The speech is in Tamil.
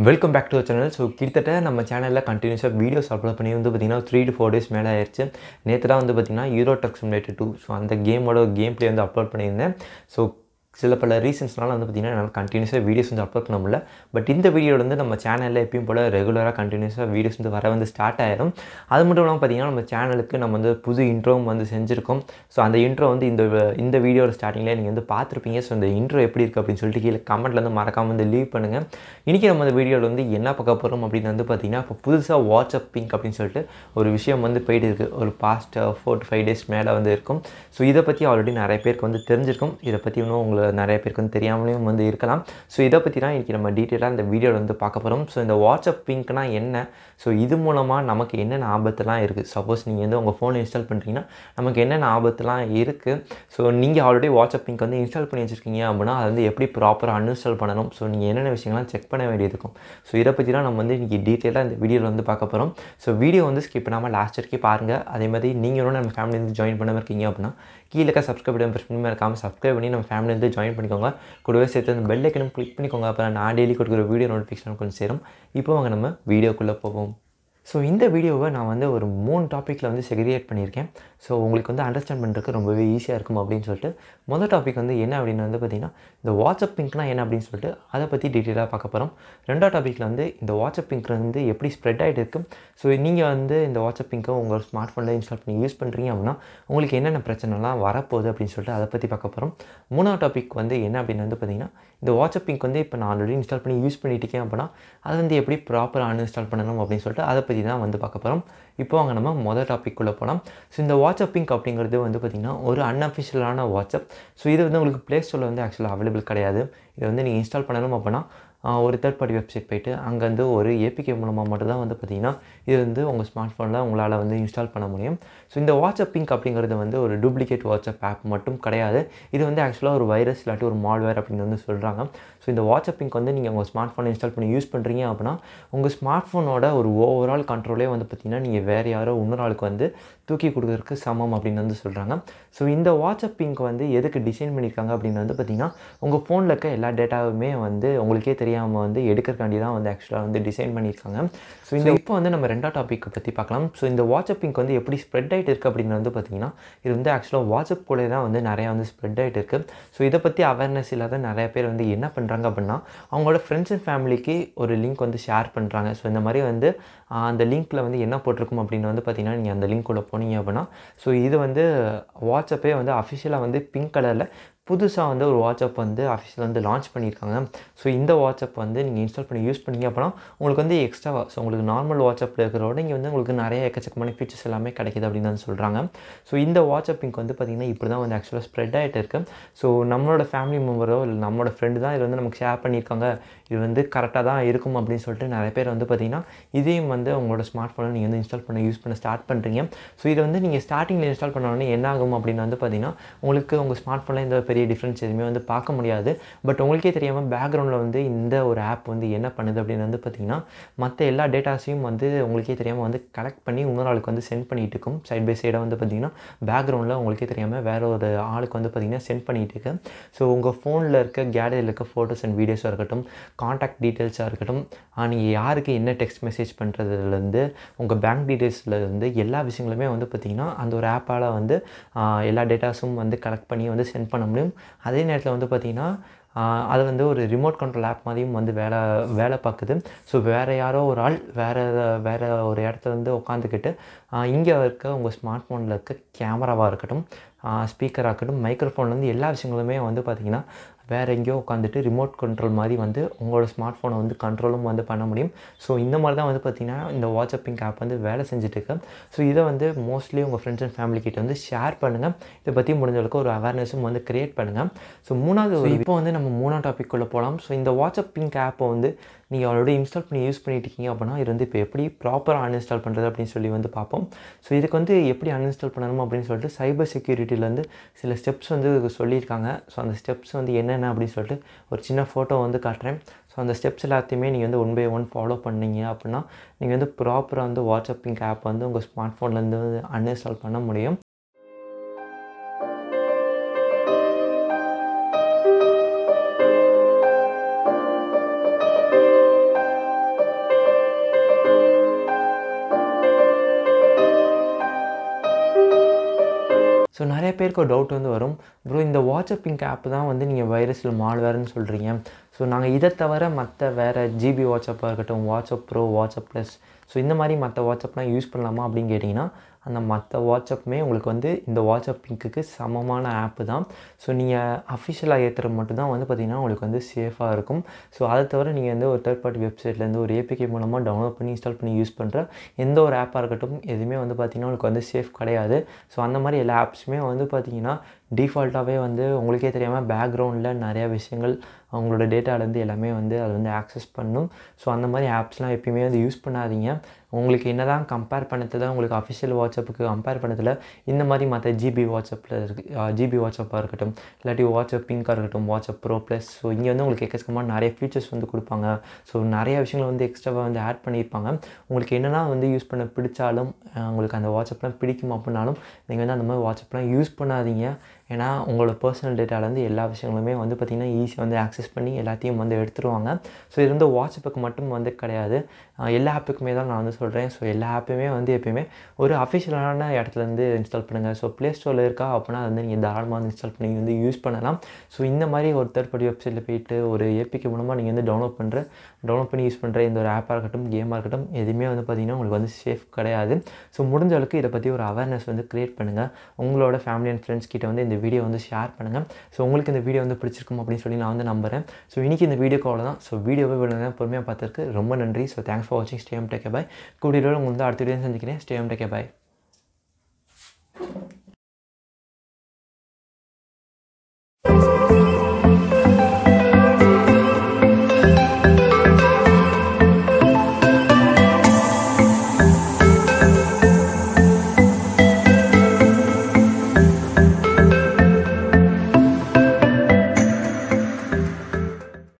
welcome back to channel so கிட்டத்தட்ட நம்ம சேனலில் கண்டினியூஸாக வீடியோஸ் அப்லோட் பண்ணி வந்து பார்த்திங்கன்னா த்ரீ டு ஃபோர் டேஸ் மேலே ஆயிடுச்சு நேற்று தான் வந்து பார்த்திங்கன்னா Euro truck simulator two so அந்த கேமோட கேம் ப்ளே வந்து அப்லோட் பண்ணியிருந்தேன் ஸோ சில பல ரீசன்ஸ்னால வந்து பார்த்திங்கன்னா என்னால் கண்டினியூஸாக வீடியோஸ் வந்து அப்லோட் பண்ண முடியல பட் இந்த வீடியோவில் வந்து நம்ம சேனலில் எப்பயும் போல் ரெகுலராக கண்டினியூஸாக வீடியோஸ் வந்து வர வந்து ஸ்டார்ட் ஆயிரும் அது மட்டும் இல்லாமல் பார்த்திங்கன்னா நம்ம சேனலுக்கு நம்ம வந்து புது இன்ட்ரோவும் வந்து செஞ்சுருக்கோம் ஸோ அந்த இன்ட்ரோ வந்து இந்த இந்த வீடியோட ஸ்டார்டிங்கில் நீங்கள் வந்து பார்த்துருப்பீங்க ஸோ இந்த இன்ட்ரோ எப்படி இருக்குது அப்படின்னு சொல்லிட்டு கீழே கமெண்ட்டில் வந்து மறக்காமல் வந்து லீவ் பண்ணுங்கள் இன்றைக்கி நம்ம இந்த வீடியோவில் வந்து என்ன பார்க்க போகிறோம் அப்படின்னு வந்து பார்த்திங்கன்னா இப்போ புதுசாக வாட்ஸ்அப் பிங்க் அப்படின்னு சொல்லிட்டு ஒரு விஷயம் வந்து போயிட்டு இருக்குது ஒரு past four to five days மேலே வந்து இருக்கும் ஸோ இதை பற்றி ஆல்ரெடி நிறைய பேருக்கு வந்து தெரிஞ்சிருக்கும் இதை பற்றி இன்னும் உங்களை நிறைய பேருக்கு வந்து தெரியாமலேயும் வந்து இருக்கலாம் ஸோ இதை பற்றி தான் இன்றைக்கி நம்ம டீட்டெயிலாக இந்த வீடியோவில் வந்து பார்க்க போகிறோம் ஸோ இந்த வாட்ஸ்அப் பிங்க்னா என்ன ஸோ இது மூலமாக நமக்கு என்னென்ன ஆபத்துலாம் இருக்குது சப்போஸ் நீங்கள் வந்து உங்கள் ஃபோனில் இன்ஸ்டால் பண்ணுறீங்கன்னா நமக்கு என்னென்ன ஆபத்துலாம் இருக்குது ஸோ நீங்கள் ஆல்ரெடி வாட்ஸ்அப் பிங்க் வந்து இன்ஸ்டால் பண்ணி வச்சுருக்கீங்க அப்படின்னா அதை வந்து எப்படி ப்ராப்பராக அன்இன்ஸ்டால் பண்ணணும் ஸோ நீங்கள் என்னென்ன விஷயங்கள்லாம் செக் பண்ண வேண்டியது இருக்கும் ஸோ இதை பற்றி தான் நம்ம வந்து இன்றைக்கி டீட்டெயிலாக இந்த வீடியோவில் வந்து பார்க்க போகிறோம் ஸோ வீடியோ வந்து ஸ்கிப் பண்ணாமல் லாஸ்ட் வரைக்கும் பாருங்கள் அதே மாதிரி நீங்களும் நம்ம ஃபேமிலி வந்து ஜாயின் பண்ணாமல் இருக்கீங்க அப்படின்னா கீழே இருக்க சப்ஸ்கிரைப் பட்டன் ப்ரெஸ் பண்ணி இருக்காமல் சப்ஸ்கிரைப் பண்ணி நம்ம ஃபேமிலி வந்து ஜாயின் பண்ணிக்கோங்க கூடவே சேர்த்து அந்த பெல் ஐக்கனும் கிளிக் பண்ணிக்கோங்க அப்புறம் நான் டெய்லி கொடுக்குற வீடியோ நோட்டிஃபிகேஷன் கொஞ்சம் சேரும் இப்போ வாங்க நம்ம வீடியோக்குள்ளே போவோம் ஸோ இந்த வீடியோவை நான் வந்து ஒரு மூணு டாப்பிக்கில் வந்து செக்ரிகேட் பண்ணியிருக்கேன் ஸோ உங்களுக்கு வந்து அண்டர்ஸ்டாண்ட் பண்ணுறதுக்கு ரொம்பவே ஈஸியாக இருக்கும் அப்படின்னு சொல்லிட்டு முதல் டாபிக் வந்து என்ன அப்படின்னு வந்து பார்த்திங்கன்னா இந்த வாட்ஸ்அப் பிங்க்னா என்ன அப்படின்னு சொல்லிட்டு அதை பற்றி டீட்டெயிலாக பார்க்க போகிறோம் ரெண்டாவது டாப்பிக்கில் வந்து இந்த வாட்ஸ்அப் பிங்க் வந்து எப்படி ஸ்ப்ரெட் ஆகிட்டு இருக்கு ஸோ நீங்கள் வந்து இந்த வாட்ஸ்அப் பிங்கை உங்கள் ஸ்மார்ட் ஃபோனில் இன்ஸ்டால் பண்ணி யூஸ் பண்ணுறீங்க அப்படின்னா உங்களுக்கு என்னென்ன பிரச்சனைலாம் வரப்போகுது அப்படின்னு சொல்லிட்டு அதை பற்றி பார்க்க போகிறோம் மூணாவது டாபிக் வந்து என்ன அப்படின்னு வந்து பார்த்திங்கன்னா இந்த வாட்ஸ்அப் பிங்க் வந்து இப்போ நான் ஆல்ரெடி இன்ஸ்டால் பண்ணி யூஸ் பண்ணிட்டு இருக்கேன் அப்படின்னா அதை வந்து எப்படி ப்ராப்பராக அன்இன்ஸ்டால் பண்ணணும் அப்படின்னு சொல்லிட்டு அதை பற்றி தான் வந்து பார்க்க போகிறோம் இப்போ வாங்க நம்ம மொதல் டாபிக்குள்ளே போகலாம் ஸோ இந்த வாட்ஸ்அப் பிங்க் அப்படிங்கிறது வந்து பார்த்திங்கன்னா ஒரு அன்அஃபிஷியலான வாட்ஸ்அப் ஸோ இது வந்து உங்களுக்கு ப்ளே ஸ்டோரில் வந்து ஆக்சுவலாக அவைலபிள் கிடையாது இதை வந்து நீங்கள் இன்ஸ்டால் பண்ணணும் அப்படின்னா ஒரு தேர்ட் பார்ட்டி வெப்சைட் போய்ட்டு அங்கே வந்து ஒரு ஏபிகே மூலமாக மட்டும் தான் வந்து பார்த்திங்கன்னா இது வந்து உங்கள் ஸ்மார்ட் ஃபோனில் உங்களால் வந்து இன்ஸ்டால் பண்ண முடியும் ஸோ இந்த வாட்ஸ்அப் பிங்க் அப்படிங்கிறது வந்து ஒரு டூப்ளிகேட் வாட்ஸ்அப் ஆப் மட்டும் கிடையாது இது வந்து ஆக்சுவலாக ஒரு வைரஸ் இல்லாட்டி ஒரு மால்வேர் அப்படின்னு வந்து சொல்கிறாங்க ஸோ இந்த வாட்ஸ்அப் பிங்க் வந்து நீங்கள் உங்கள் ஸ்மார்ட் ஃபோனை இன்ஸ்டால் பண்ணி யூஸ் பண்ணுறீங்க அப்படின்னா உங்கள் ஸ்மார்ட் ஃபோனோட ஒரு ஓவரால் கண்ட்ரோலே வந்து பார்த்திங்கன்னா நீங்கள் வேறு யாரோ இன்னொரு ஆளுக்கு வந்து தூக்கி கொடுக்குறதுக்கு சமம் அப்படின்னு வந்து சொல்கிறாங்க ஸோ இந்த வாட்ஸ்அப் பிங்க் வந்து எதுக்கு டிசைன் பண்ணியிருக்காங்க அப்படின்னு வந்து பார்த்திங்கன்னா உங்கள் ஃபோனில் இருக்க எல்லா டேட்டாவுமே வந்து உங்களுக்கே தெரியாமல் வந்து எடுக்கிறக்காண்டி தான் வந்து ஆக்சுவலாக வந்து டிசைன் பண்ணியிருக்காங்க ஸோ இந்த இப்போ வந்து நம்ம ரெண்டா டாப்பிக்கை பற்றி பார்க்கலாம் ஸோ இந்த வாட்ஸ்அப் பிங்க் வந்து எப்படி ஸ்ப்ரெட் ஆகிட்டு இருக்குது அப்படின்னு வந்து பார்த்திங்கன்னா இது வந்து ஆக்சுவலாக வாட்ஸ்அப் கூட தான் வந்து நிறையா வந்து ஸ்ப்ரெட் ஆகிட்டு இருக்குது ஸோ இதை பற்றி அவேர்னஸ் இல்லாத நிறைய பேர் வந்து என்ன பண்ணுறாங்க அப்படின்னா அவங்களோட ஃப்ரெண்ட்ஸ் அண்ட் ஃபேமிலிக்கு ஒரு லிங்க் வந்து ஷேர் பண்ணுறாங்க ஸோ இந்த மாதிரி வந்து அந்த லிங்க்கில் வந்து என்ன போட்டிருக்கும் அப்படின்னு வந்து பார்த்திங்கன்னா நீங்கள் அந்த லிங்க்குள்ளே போனீங்க அப்படின்னா ஸோ இது வந்து வாட்ஸ்அப்பே வந்து அஃபிஷியலாக வந்து பிங்க் கலரில் புதுசாக வந்து ஒரு வாட்ஸ்அப் வந்து அஃபிஷியல் வந்து லான்ச் பண்ணியிருக்காங்க ஸோ இந்த வாட்ஸ்அப் வந்து நீங்கள் இன்ஸ்டால் பண்ணி யூஸ் பண்ணிங்க அப்படின்னா உங்களுக்கு வந்து எக்ஸ்ட்ரா ஸோ உங்களுக்கு நார்மல் வாட்ஸ்அப்பில் இருக்கிறோட இங்கே வந்து உங்களுக்கு நிறைய எக்கச்சக்கமான ஃபீச்சர்ஸ் எல்லாமே கிடைக்கிது அப்படின்னு வந்து சொல்கிறாங்க ஸோ இந்த வாட்ஸ்அப் இங்கே வந்து பார்த்திங்கன்னா இப்படி தான் வந்து ஆக்சுவலாக ஸ்ப்ரெட் ஆகிட்டு இருக்கு ஸோ நம்மளோட ஃபேமிலி மெம்பரோ இல்லை நம்மளோட ஃப்ரெண்டு தான் இது வந்து நமக்கு ஷேர் பண்ணியிருக்காங்க இது வந்து கரெக்டாக தான் இருக்கும் அப்படின்னு சொல்லிட்டு நிறைய பேர் வந்து பார்த்திங்கன்னா இதையும் வந்து உங்களோட ஸ்மார்ட் ஃபோனில் நீங்கள் வந்து இன்ஸ்டால் பண்ண யூஸ் பண்ண ஸ்டார்ட் பண்ணுறீங்க ஸோ இதை வந்து நீங்கள் ஸ்டார்டிங்கில் இன்ஸ்டால் பண்ணோடனே என்ன ஆகும் அப்படின்னு வந்து பார்த்திங்கன்னா உங்களுக்கு உங்கள் ஸ்மார்ட் ஃபோனில் இந்த பெரிய டிஃப்ரென்ஸ் எதுவுமே வந்து பார்க்க முடியாது பட் உங்களுக்கே தெரியாமல் பேக்ரவுண்டில் வந்து இந்த ஒரு ஆப் வந்து என்ன பண்ணுது அப்படின்னு வந்து பார்த்திங்கன்னா மற்ற எல்லா டேட்டாஸையும் வந்து உங்களுக்கே தெரியாமல் வந்து கலெக்ட் பண்ணி இன்னொரு ஆளுக்கு வந்து சென்ட் பண்ணிகிட்டு இருக்கும் சைட் பை சைடாக வந்து பார்த்திங்கன்னா பேக்ரவுண்டில் உங்களுக்கே தெரியாமல் வேறு ஒரு ஆளுக்கு வந்து பார்த்திங்கன்னா சென்ட் பண்ணிகிட்டு இருக்கு ஸோ உங்கள் ஃபோனில் இருக்க கேலரியில் இருக்க ஃபோட்டோஸ் அண்ட் வீடியோஸாக இருக்கட்டும் காண்டாக்ட் டீட்டெயில்ஸாக இருக்கட்டும் நீங்கள் யாருக்கு என்ன டெக்ஸ்ட் மெசேஜ் பண்ணுறதுலேருந்து உங்கள் பேங்க் டீட்டெயில்ஸ்லேருந்து எல்லா விஷயங்களுமே வந்து பார்த்திங்கன்னா அந்த ஒரு ஆப்பால் வந்து எல்லா டேட்டாஸும் வந்து கலெக்ட் பண்ணி வந்து சென்ட் பண்ண முடியும் அதே நேரத்தில் வந்து பார்த்திங்கன்னா அது வந்து ஒரு ரிமோட் கண்ட்ரோல் ஆப் மாதிரியும் வந்து வேலை வேலை பார்க்குது ஸோ வேறு யாரோ ஒரு ஆள் வேறு வேறு ஒரு இடத்துல வந்து உட்காந்துக்கிட்டு இங்கே இருக்க உங்கள் ஸ்மார்ட் ஃபோனில் இருக்க கேமராவாக இருக்கட்டும் ஸ்பீக்கராக இருக்கட்டும் மைக்ரோஃபோன்லேருந்து எல்லா விஷயங்களுமே வந்து பார்த்திங்கன்னா வேறு எங்கேயோ உட்காந்துட்டு ரிமோட் கண்ட்ரோல் மாதிரி வந்து உங்களோட ஸ்மார்ட் ஃபோனை வந்து கண்ட்ரோலும் வந்து பண்ண முடியும் ஸோ இந்த மாதிரி தான் வந்து பார்த்திங்கன்னா இந்த வாட்ஸ்அப்பிங் ஆப் வந்து வேலை செஞ்சுட்டு இருக்கு ஸோ இதை வந்து மோஸ்ட்லி உங்கள் ஃப்ரெண்ட்ஸ் அண்ட் ஃபேமிலி கிட்ட வந்து ஷேர் பண்ணுங்கள் இதை பற்றி முடிஞ்சளவுக்கு ஒரு அவேர்னஸும் வந்து க்ரியேட் பண்ணுங்கள் ஸோ மூணாவது இப்போ வந்து நம்ம மூணாவது டாபிக் குள்ளே போகலாம் ஸோ இந்த வாட்ஸ்அப் பிங்க் ஆப்பை வந்து நீங்கள் ஆல்ரெடி இன்ஸ்டால் பண்ணி யூஸ் பண்ணிட்டு இருக்கீங்க அப்படின்னா இது வந்து இப்போ எப்படி ப்ராப்பராக அன்இன்ஸ்டால் பண்ணுறது அப்படின்னு சொல்லி வந்து பார்ப்போம் ஸோ இதுக்கு வந்து எப்படி அன்இன்ஸ்டால் பண்ணணும் அப்படின்னு சொல்லிட்டு சைபர் செக்யூரிட்டிலேருந்து சில ஸ்டெப்ஸ் வந்து சொல்லியிருக்காங்க ஸோ அந்த ஸ்டெப்ஸ் வந்து என்னென்ன அப்படின்னு சொல்லிட்டு ஒரு சின்ன ஃபோட்டோ வந்து காட்டுறேன் ஸோ அந்த ஸ்டெப்ஸ் எல்லாத்தையுமே நீங்கள் வந்து ஒன் பை ஒன் ஃபாலோ பண்ணீங்க அப்படின்னா நீங்கள் வந்து ப்ராப்பராக வந்து வாட்ஸ்அப்பிங் ஆப் வந்து உங்கள் ஸ்மார்ட் ஃபோன்லேருந்து வந்து அன்இன்ஸ்டால் பண்ண முடியும் ஸோ நிறைய பேருக்கு ஒரு டவுட் வந்து வரும் ப்ரோ இந்த வாட்ஸ்அப் பிங்க் ஆப் தான் வந்து நீங்கள் வைரஸில் மால்வேர்னு சொல்கிறீங்க ஸோ நாங்கள் இதை தவிர மற்ற வேறு ஜிபி வாட்ஸ்அப்பாக இருக்கட்டும் WhatsApp pro WhatsApp plus so இந்த மாதிரி மற்ற வாட்ஸ்அப்லாம் யூஸ் பண்ணலாமா அப்படின்னு கேட்டிங்கன்னா அந்த மற்ற வாட்ஸ்அப்புமே உங்களுக்கு வந்து இந்த வாட்ஸ்அப் பிங்க்குக்கு சமமான ஆப்பு தான் ஸோ நீங்கள் அஃபிஷியலாக ஏற்றுறது மட்டும்தான் வந்து பார்த்திங்கன்னா உங்களுக்கு வந்து சேஃபாக இருக்கும் ஸோ அதை தவிர நீங்கள் வந்து ஒரு தேர்ட் பார்ட்டி வெப்சைட்லேருந்து ஒரு ஏபிகே மூலமாக டவுன்லோட் பண்ணி இன்ஸ்டால் பண்ணி யூஸ் பண்ணுற எந்த ஒரு ஆப்பாக இருக்கட்டும் எதுவுமே வந்து பார்த்திங்கன்னா உங்களுக்கு வந்து சேஃப் கிடையாது ஸோ அந்த மாதிரி எல்லா ஆப்ஸுமே வந்து பார்த்திங்கன்னா டிஃபால்ட்டாகவே வந்து உங்களுக்கே தெரியாமல் பேக்ரவுண்டில் நிறையா விஷயங்கள் அவங்களோட டேட்டாலேருந்து எல்லாமே வந்து அது வந்து ஆக்சஸ் பண்ணும் ஸோ அந்த மாதிரி ஆப்ஸ்லாம் எப்பயுமே வந்து யூஸ் பண்ணாதீங்க உங்களுக்கு என்ன தான் கம்பேர் பண்ணதில் உங்களுக்கு அஃபிஷியல் வாட்ஸ்அப்புக்கு கம்பேர் பண்ணதில் இந்த மாதிரி மற்ற ஜிபி வாட்ஸ்அப்பில் இருக்குது ஜிபி வாட்ஸ்அப்பாக இருக்கட்டும் இல்லாட்டி வாட்ஸ்அப் பிங்காக இருக்கட்டும் வாட்ஸ்அப் ப்ரோ ப்ளஸ் ஸோ இங்கே வந்து உங்களுக்கு எக்கச்சக்கமாக நிறைய ஃபீச்சர்ஸ் வந்து கொடுப்பாங்க ஸோ நிறைய விஷயங்களை வந்து எக்ஸ்ட்ராவாக வந்து ஆட் பண்ணியிருப்பாங்க உங்களுக்கு என்னென்னா வந்து யூஸ் பண்ண பிடிச்சாலும் உங்களுக்கு அந்த வாட்ஸ்அப்லாம் பிடிக்கும் அப்படின்னாலும் நீங்கள் வந்து அந்த மாதிரி வாட்ஸ்அப்லாம் யூஸ் பண்ணாதீங்க ஏன்னா உங்களோட பர்சனல் டேட்டாலேருந்து எல்லா விஷயங்களுமே வந்து பார்த்திங்கன்னா ஈஸியாக வந்து ஆக்சஸ் பண்ணி எல்லாத்தையும் வந்து எடுத்துருவாங்க ஸோ இது வந்து வாட்ஸ்அப்புக்கு மட்டும் வந்து கிடையாது எல்லா ஆப்புக்குமே தான் நான் வந்து சொல்கிறேன் ஸோ எல்லா ஆப்புமே வந்து எப்பயுமே ஒரு அஃபிஷியலான இடத்துலேருந்து இன்ஸ்டால் பண்ணுங்கள் ஸோ ப்ளே ஸ்டோரில் இருக்கா அப்படின்னா வந்து நீங்கள் தாராளமாக வந்து இன்ஸ்டால் பண்ணி வந்து யூஸ் பண்ணலாம் ஸோ இந்த மாதிரி ஒரு தேர்ட் பார்ட்டி வெப்சைட்டில் போயிட்டு ஒரு ஏபிகே மூலமாக நீங்கள் வந்து டவுன்லோட் பண்ணுற டவுன்லோட் பண்ணி யூஸ் பண்ணுற இந்த ஒரு ஆப்பாக இருக்கட்டும் கேமாக இருக்கட்டும் எதுவுமே வந்து பார்த்திங்கன்னா உங்களுக்கு வந்து சேஃப் கிடையாது ஸோ முடிஞ்ச அளவுக்கு இதை பற்றி ஒரு அவேர்னஸ் வந்து க்ரியேட் பண்ணுங்கள் உங்களோட ஃபேமிலி அண்ட் ஃப்ரெண்ட்ஸ் கிட்ட வந்து இந்த வீடியோ வந்து ஷேர் பண்ணுங்கள் ஸோ உங்களுக்கு இந்த வீடியோ வந்து பிடிச்சிருக்கும் அப்படின்னு சொல்லி நான் வந்து நம்புகிறேன் ஸோ இன்றைக்கி இந்த வீடியோக்கு அவ்வளோதான் ஸோ வீடியோவை விழுங்க பொறுமையாக பார்த்துருக்கு ரொம்ப நன்றி ஸோ தேங்க்ஸ் ஃபார் வாட்சிங் ஸ்டேம் டேக்கே பாய் கூடிய உங்களுக்கு வந்து அடுத்த வீடியோ செஞ்சுக்கிறேன் ஸ்டேம் டேக்கே பாய்